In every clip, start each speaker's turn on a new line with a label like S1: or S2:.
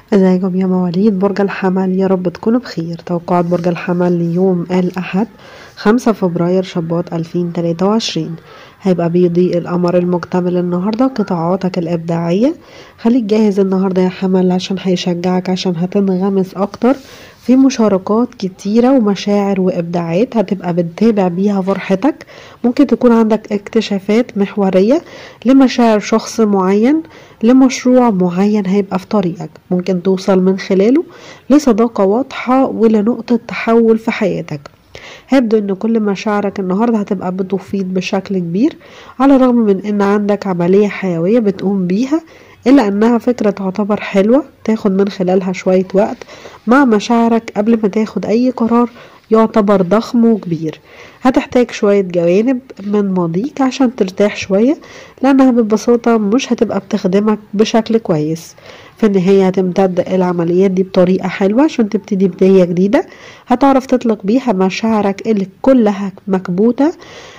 S1: ازيكم يا مواليد برج الحمل يا رب تكونوا بخير توقعات برج الحمل ليوم الأحد خمسة فبراير شباط ألفين تلاتة وعشرين هيبقى بيضيء القمر المكتمل النهاردة قطاعاتك الإبداعية خليك جاهز النهاردة يا حمل عشان هيشجعك عشان هتنغمس أكتر في مشاركات كتيرة ومشاعر وإبداعات هتبقى بتتابع بيها فرحتك ممكن تكون عندك اكتشافات محورية لمشاعر شخص معين لمشروع معين هيبقى في طريقك ممكن توصل من خلاله لصداقة واضحة ولنقطة تحول في حياتك هيبدو ان كل مشاعرك النهاردة هتبقى بتفيض بشكل كبير على الرغم من ان عندك عملية حيوية بتقوم بيها إلا أنها فكرة تعتبر حلوة تاخد من خلالها شوية وقت مع مشاعرك قبل ما تاخد أي قرار يعتبر ضخم وكبير هتحتاج شوية جوانب من ماضيك عشان ترتاح شوية لأنها ببساطة مش هتبقى بتخدمك بشكل كويس في النهاية هتمتد العمليات دي بطريقة حلوة عشان تبتدي بداية جديدة هتعرف تطلق بيها مشاعرك اللي كلها مكبوتة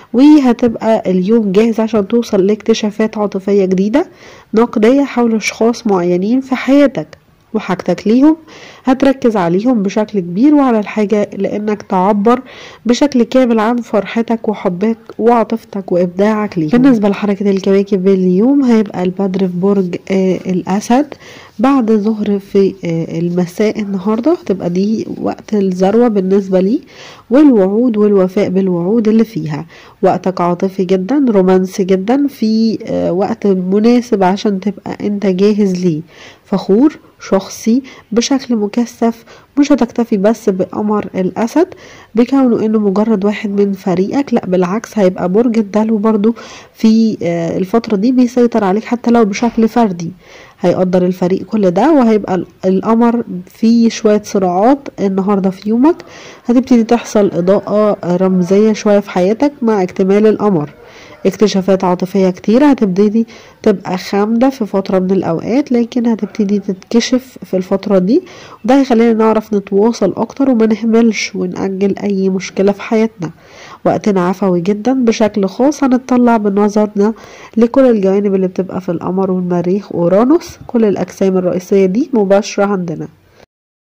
S1: وهتبقى اليوم جاهز عشان توصل لاكتشافات عاطفية جديدة نقدية حول أشخاص معينين في حياتك وحاجتك ليهم هتركز عليهم بشكل كبير وعلى الحاجة لأنك تعبر بشكل كامل عن فرحتك وحبك وعاطفتك وإبداعك ليهم بالنسبة لحركة الكواكب اليوم هيبقى البدر في برج آه الأسد بعد ظهر في آه المساء النهاردة هتبقى دي وقت الذروة بالنسبة لي والوعود والوفاء بالوعود اللي فيها وقتك عاطفي جدا رومانسي جدا في آه وقت مناسب عشان تبقى انت جاهز ليه فخور شخصي بشكل مكثف مش هتكتفي بس بقمر الأسد بكونه انه مجرد واحد من فريقك لا بالعكس هيبقى برج الدلو برضو في الفترة دي بيسيطر عليك حتى لو بشكل فردي هيقدر الفريق كل ده وهيبقى القمر فيه شوية صراعات النهاردة في يومك هتبتدي تحصل إضاءة رمزية شوية في حياتك مع اكتمال القمر اكتشافات عاطفية كتيرة هتبتدي تبقى خامدة في فترة من الأوقات لكن هتبتدي تتكشف في الفترة دي وده هيخلينا نعرف نتواصل أكتر وما نهملش ونأجل أي مشكلة في حياتنا وقتنا عفوي جدا بشكل خاص هنطلع بنظرنا لكل الجوانب اللي بتبقى في القمر والمريخ أورانوس كل الأجسام الرئيسية دي مباشرة عندنا